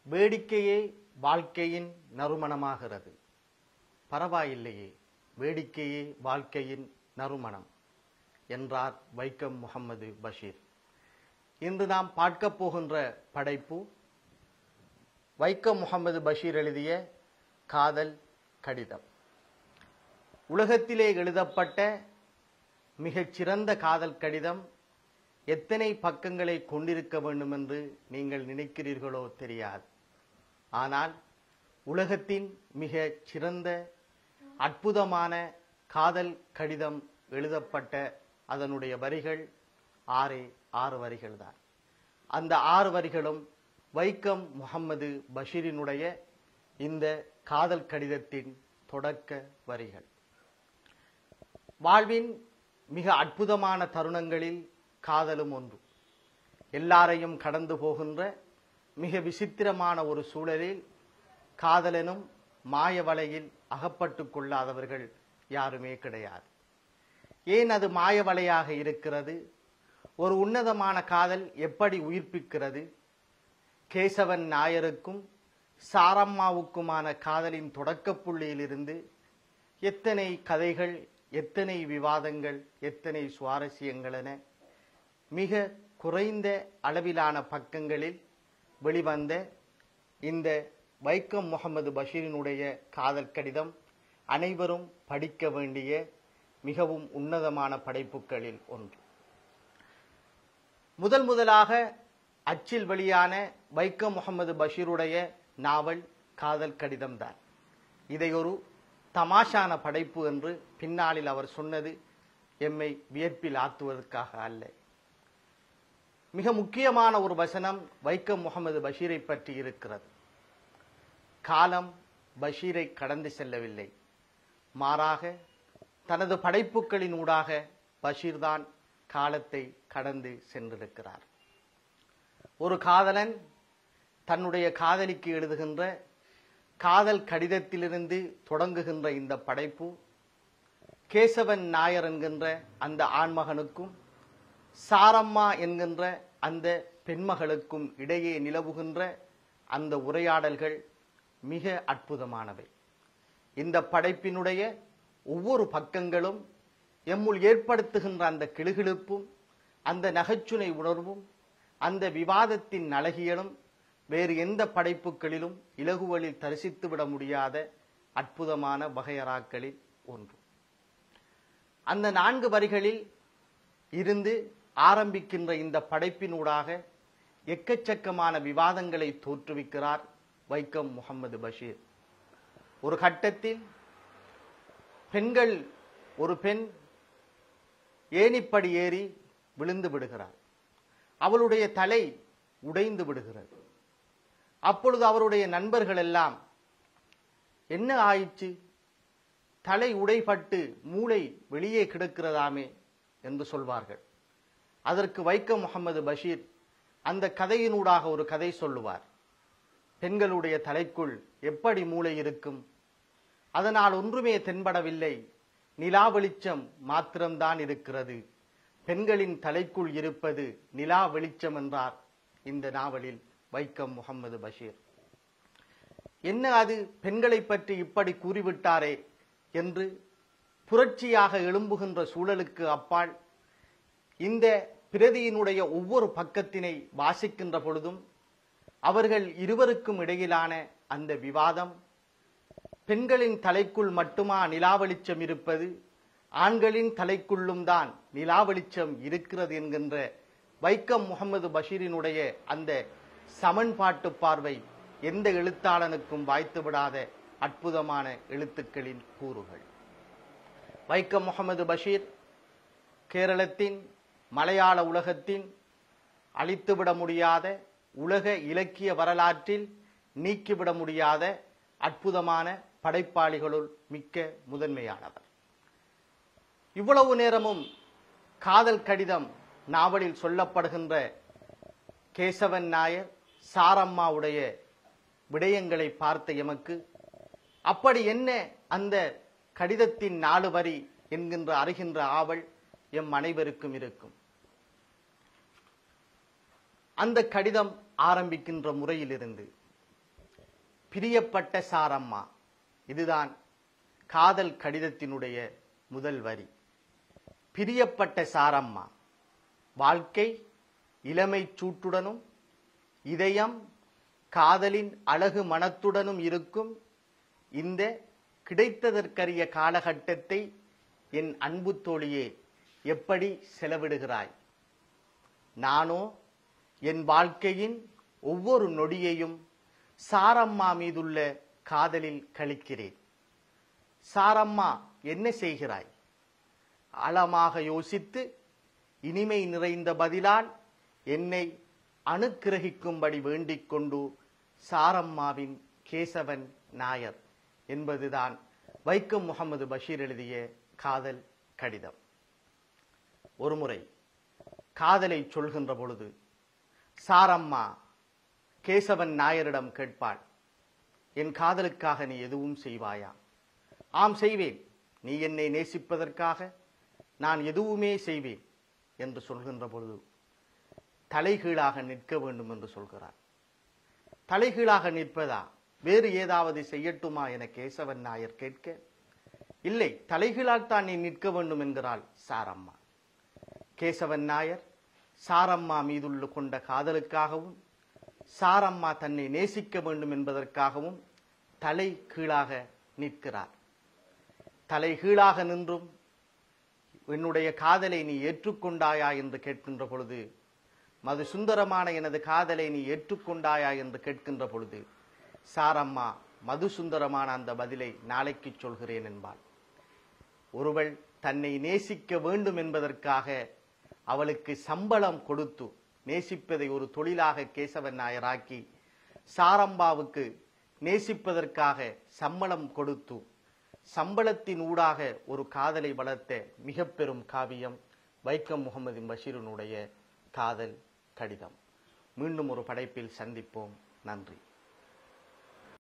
வேடிக்கையே வாழ்க்கையின் நறுமணமாகிறது பரவாயில்லையே வேடிக்கையே வாழ்க்கையின் நறுமணம் என்றார் வைக்கம் முகமது பஷீர் இன்று நாம் பார்க்க போகின்ற படைப்பு வைக்கம் முகமது பஷீர் எழுதிய காதல் கடிதம் உலகத்திலே எழுதப்பட்ட மிகச் சிறந்த காதல் கடிதம் எத்தனை பக்கங்களை கொண்டிருக்க வேண்டும் என்று நீங்கள் நினைக்கிறீர்களோ தெரியாது ஆனால் உலகத்தின் மிக சிறந்த அற்புதமான காதல் கடிதம் எழுதப்பட்ட அதனுடைய வரிகள் ஆறே ஆறு வரிகள் தான் அந்த ஆறு வரிகளும் வைக்கம் முகம்மது பஷீரினுடைய இந்த காதல் கடிதத்தின் தொடக்க வரிகள் வாழ்வின் மிக அற்புதமான தருணங்களில் காதலும் ஒன்று எல்லாரையும் கடந்து போகின்ற மிக விசித்திரமான ஒரு சூழலில் காதலனும் மாய வலையில் அகப்பட்டு கொள்ளாதவர்கள் யாருமே கிடையாது ஏன் அது மாய வலையாக இருக்கிறது ஒரு உன்னதமான காதல் எப்படி உயிர்ப்பிக்கிறது கேசவன் நாயருக்கும் சாரம்மாவுக்குமான காதலின் தொடக்கப் புள்ளியிலிருந்து எத்தனை கதைகள் எத்தனை விவாதங்கள் எத்தனை சுவாரஸ்யங்கள் என மிக குறைந்த அளவிலான பக்கங்களில் வெளிவந்த இந்த வைக்கம் முகமது பஷீரினுடைய காதல் கடிதம் அனைவரும் படிக்க வேண்டிய மிகவும் உன்னதமான படைப்புகளில் ஒன்று முதல் முதலாக அச்சில் வெளியான வைக்கம் முகமது பஷீருடைய நாவல் காதல் கடிதம் தான் இதை ஒரு தமாஷான படைப்பு என்று பின்னாளில் அவர் சொன்னது எம்மை வியப்பில் ஆத்துவதற்காக அல்ல மிக முக்கியமான ஒரு வசனம் வைக்கம் முகமது பஷீரை பற்றி இருக்கிறது காலம் பஷீரை கடந்து செல்லவில்லை மாறாக தனது படைப்புகளின் ஊடாக பஷீர் தான் காலத்தை கடந்து சென்றிருக்கிறார் ஒரு காதலன் தன்னுடைய காதலிக்கு எழுதுகின்ற காதல் கடிதத்திலிருந்து தொடங்குகின்ற இந்த படைப்பு கேசவன் நாயர் என்கின்ற அந்த ஆண்மகனுக்கும் சாரம்மா என்கின்ற அந்த பெண்மகளுக்கும் இடையே நிலவுகின்ற அந்த உரையாடல்கள் மிக அற்புதமானவை இந்த படைப்பினுடைய ஒவ்வொரு பக்கங்களும் எம்முள் ஏற்படுத்துகின்ற அந்த கிளுகிழுப்பும் அந்த நகைச்சுனை உணர்வும் அந்த விவாதத்தின் அழகியலும் வேறு எந்த படைப்புகளிலும் இலகுவலில் தரிசித்து விட முடியாத அற்புதமான வகையறாக்களில் ஒன்று அந்த நான்கு வரிகளில் இருந்து ஆரம்பிக்கின்ற இந்த படைப்பினூடாக எக்கச்சக்கமான விவாதங்களை தோற்றுவிக்கிறார் வைக்கம் முகமது பஷீர் ஒரு கட்டத்தில் பெண்கள் ஒரு பெண் ஏணிப்படி ஏறி விழுந்து விடுகிறார் அவளுடைய தலை உடைந்து விடுகிறது அப்பொழுது அவருடைய நண்பர்கள் எல்லாம் என்ன ஆயிற்று தலை உடைபட்டு மூளை வெளியே கிடக்கிறதாமே என்று சொல்வார்கள் அதற்கு வைக்கம் முகமது பஷீர் அந்த கதையினூடாக ஒரு கதை சொல்லுவார் பெண்களுடைய தலைக்குள் எப்படி மூளை இருக்கும் அதனால் ஒன்றுமே தென்படவில்லை நிலா வெளிச்சம் மாத்திரம்தான் இருக்கிறது பெண்களின் தலைக்குள் இருப்பது நிலா வெளிச்சம் என்றார் இந்த நாவலில் வைக்கம் முகமது பஷீர் என்ன அது பெண்களை பற்றி இப்படி கூறிவிட்டாரே என்று புரட்சியாக எழும்புகின்ற சூழலுக்கு அப்பால் இந்த பிரதியினுடைய ஒவ்வொரு பக்கத்தினை வாசிக்கின்ற பொழுதும் அவர்கள் இருவருக்கும் இடையிலான அந்த விவாதம் பெண்களின் தலைக்குள் மட்டுமா நிலா வெளிச்சம் இருப்பது ஆண்களின் தலைக்குள்ளும் தான் நிலா வெளிச்சம் இருக்கிறது என்கின்ற வைக்கம் முகமது பஷீரினுடைய அந்த சமன்பாட்டு பார்வை எந்த எழுத்தாளனுக்கும் வாய்த்து விடாத அற்புதமான எழுத்துக்களின் கூறுகள் வைக்கம் முகமது பஷீர் கேரளத்தின் மலையாள உலகத்தின் அழித்துவிட முடியாத உலக இலக்கிய வரலாற்றில் நீக்கிவிட முடியாத அற்புதமான படைப்பாளிகளுள் மிக்க முதன்மையானவர் இவ்வளவு நேரமும் காதல் கடிதம் நாவலில் சொல்லப்படுகின்ற கேசவன் நாயர் சாரம்மாவுடைய விடயங்களை பார்த்த எமக்கு அப்படி என்ன அந்த கடிதத்தின் நாலு வரி என்கின்ற அறிகின்ற ஆவல் எம் அனைவருக்கும் இருக்கும் அந்த கடிதம் ஆரம்பிக்கின்ற முறையிலிருந்து பிரியப்பட்ட சாரம்மா இதுதான் காதல் கடிதத்தினுடைய முதல் வரி பிரியப்பட்ட சாரம்மா வாழ்க்கை இளமை சூட்டுடனும் இதயம் காதலின் அழகு மனத்துடனும் இருக்கும் இந்த கிடைத்ததற்கரிய காலகட்டத்தை என் அன்பு தோழியே எப்படி செலவிடுகிறாய் நானோ என் வாழ்க்கையின் ஒவ்வொரு நொடியையும் சாரம்மா மீதுள்ள காதலில் கழிக்கிறேன் சாரம்மா என்ன செய்கிறாய் ஆழமாக யோசித்து இனிமை நிறைந்த பதிலால் என்னை அனுக்கிரகிக்கும்படி வேண்டிக் கொண்டு சாரம்மாவின் கேசவன் நாயர் என்பதுதான் வைக்கம் முகமது பஷீர் எழுதிய காதல் கடிதம் ஒருமுறை காதலை சொல்கின்ற பொழுது சாரம்மா கேசவன் நாயரிடம் கேட்பாள் என் காதலுக்காக நீ எதுவும் செய்வாயா ஆம் செய்வேன் நீ என்னை நேசிப்பதற்காக நான் எதுவுமே செய்வேன் என்று சொல்கின்ற பொழுது தலைகீழாக நிற்க வேண்டும் என்று சொல்கிறார் தலைகீழாக நிற்பதா வேறு ஏதாவது செய்யட்டுமா என கேசவன் நாயர் கேட்க இல்லை தலைகீழால் தான் நீ நிற்க வேண்டும் என்கிறாள் சாரம்மா கேசவன் நாயர் சாரம்மா மீதுள்ள கொண்ட காதலுக்காகவும் சாரம்மா தன்னை நேசிக்க வேண்டும் என்பதற்காகவும் தலை கீழாக நிற்கிறார் தலை கீழாக நின்றும் என்னுடைய காதலை நீ ஏற்றுக்கொண்டாயா என்று கேட்கின்ற பொழுது மது சுந்தரமான எனது காதலை நீ ஏற்றுக்கொண்டாயா என்று கேட்கின்ற பொழுது சாரம்மா மது சுந்தரமான அந்த பதிலை நாளைக்கு சொல்கிறேன் என்பாள் ஒருவள் தன்னை நேசிக்க வேண்டும் என்பதற்காக அவளுக்கு சம்பளம் கொடுத்து நேசிப்பதை ஒரு தொழிலாக கேசவன் நாயராக்கி சாரம்பாவுக்கு நேசிப்பதற்காக சம்பளம் கொடுத்து சம்பளத்தின் ஊடாக ஒரு காதலை வளர்த்த மிக பெரும் காவியம் வைக்கம் முகமது பஷீரனுடைய காதல் கடிதம் மீண்டும் ஒரு படைப்பில் சந்திப்போம் நன்றி